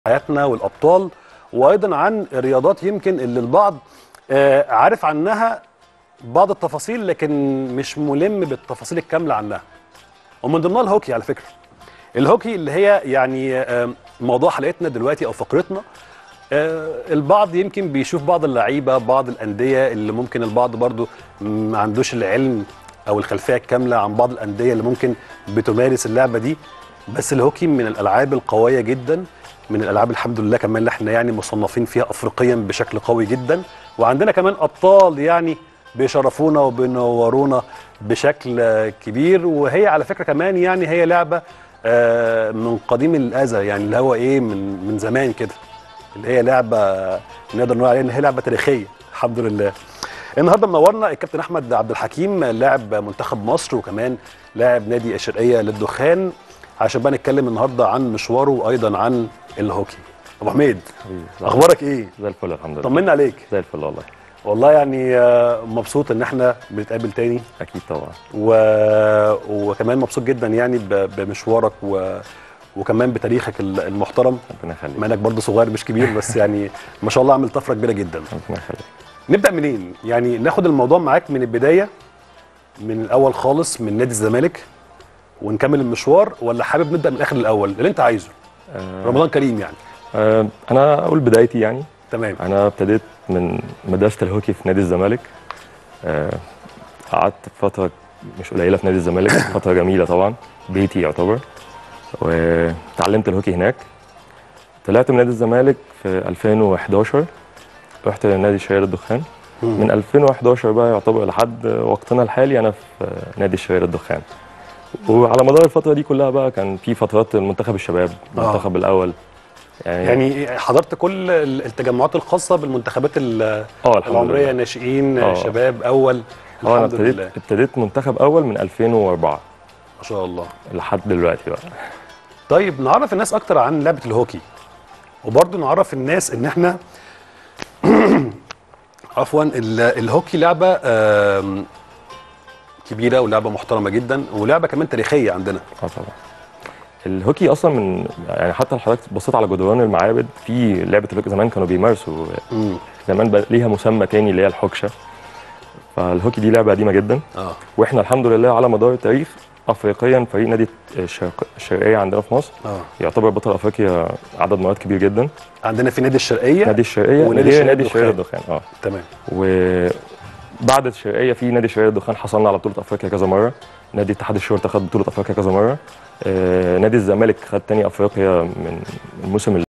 حياتنا والابطال وايضا عن الرياضات يمكن اللي البعض آه، عارف عنها بعض التفاصيل لكن مش ملم بالتفاصيل الكامله عنها ومن ضمنها الهوكي على فكره الهوكي اللي هي يعني آه، موضوع حلقتنا دلوقتي او فقرتنا آه، البعض يمكن بيشوف بعض اللعيبه بعض الانديه اللي ممكن البعض برضو ما عندوش العلم او الخلفيه الكامله عن بعض الانديه اللي ممكن بتمارس اللعبه دي بس الهوكي من الالعاب القويه جدا من الالعاب الحمد لله كمان اللي احنا يعني مصنفين فيها افريقيا بشكل قوي جدا وعندنا كمان ابطال يعني بيشرفونا وبينورونا بشكل آه، كبير وهي على فكره كمان يعني هي لعبه آه، من قديم الازل يعني اللي هو ايه من من زمان كده اللي هي لعبه نقدر نقول عليها ان هي لعبه تاريخيه الحمد لله النهارده منورنا الكابتن احمد عبد الحكيم لاعب منتخب مصر وكمان لاعب نادي الشرقيه للدخان عشان بقى نتكلم النهارده عن مشواره وايضا عن الهوكي ابو حميد حبيبي. اخبارك ايه زي الفل الحمد لله طمنا عليك زي الفل والله والله يعني آه، مبسوط ان احنا بنتقابل تاني اكيد طبعا و... وكمان مبسوط جدا يعني ب... بمشوارك و... وكمان بتاريخك ال- المحترم ربنا يخليك مع انك برضه صغير مش كبير بس يعني ما شاء الله عامل طفره كبيره جدا ربنا يخليك نبدا منين يعني ناخد الموضوع معاك من البدايه من الاول خالص من نادي الزمالك ونكمل المشوار ولا حابب نبدا من الاخر الاول اللي انت عايزه آه رمضان كريم يعني آه انا اقول بدايتي يعني تمام انا ابتديت من مدرسه الهوكي في نادي الزمالك آه قعدت فتره مش قليله في نادي الزمالك فتره جميله طبعا بيتي يعتبر وتعلمت الهوكي هناك طلعت من نادي الزمالك في 2011 رحت لنادي الشهير الدخان من 2011 بقى يعتبر لحد وقتنا الحالي انا في نادي الشهير الدخان وعلى مدار الفتره دي كلها بقى كان في فترات المنتخب الشباب آه. المنتخب الاول يعني, يعني حضرت كل ال- التجمعات الخاصه بالمنتخبات ال- اه الحمد العمريه لله ناشئين آه. شباب اول اه انا الحمد ابتديت لله ابتديت منتخب اول من 2004 ما شاء الله لحد دلوقتي بقى طيب نعرف الناس اكتر عن لعبه الهوكي وبرضه نعرف الناس ان احنا عفوا ال- الهوكي لعبه آم، كبيره ولعبه محترمه جدا ولعبه كمان تاريخيه عندنا اه طبعا الهوكي اصلا من يعني حتى لو حضرتك بصيت على جدران المعابد في لعبه الهوكي زمان كانوا بيمارسوا امم زمان بقى ليها مسمى تاني اللي هي الحكشه فالهوكي دي لعبه قديمه جدا اه واحنا الحمد لله على مدار التاريخ افريقيا فريق نادي الشرق الشرقيه عندنا في مصر اه يعتبر بطل افريقيا عدد مرات كبير جدا عندنا في نادي الشرقيه نادي الشرقيه ونادي اللي هي الشرقية نادي الشرقيه الدخان. الدخان اه تمام وبعد الشرقيه في نادي الشرقيه الدخان حصلنا على بطوله افريقيا كذا مره نادي اتحاد الشرطه خد بطوله افريقيا كذا مره آه، نادي الزمالك خد تاني افريقيا من الموسم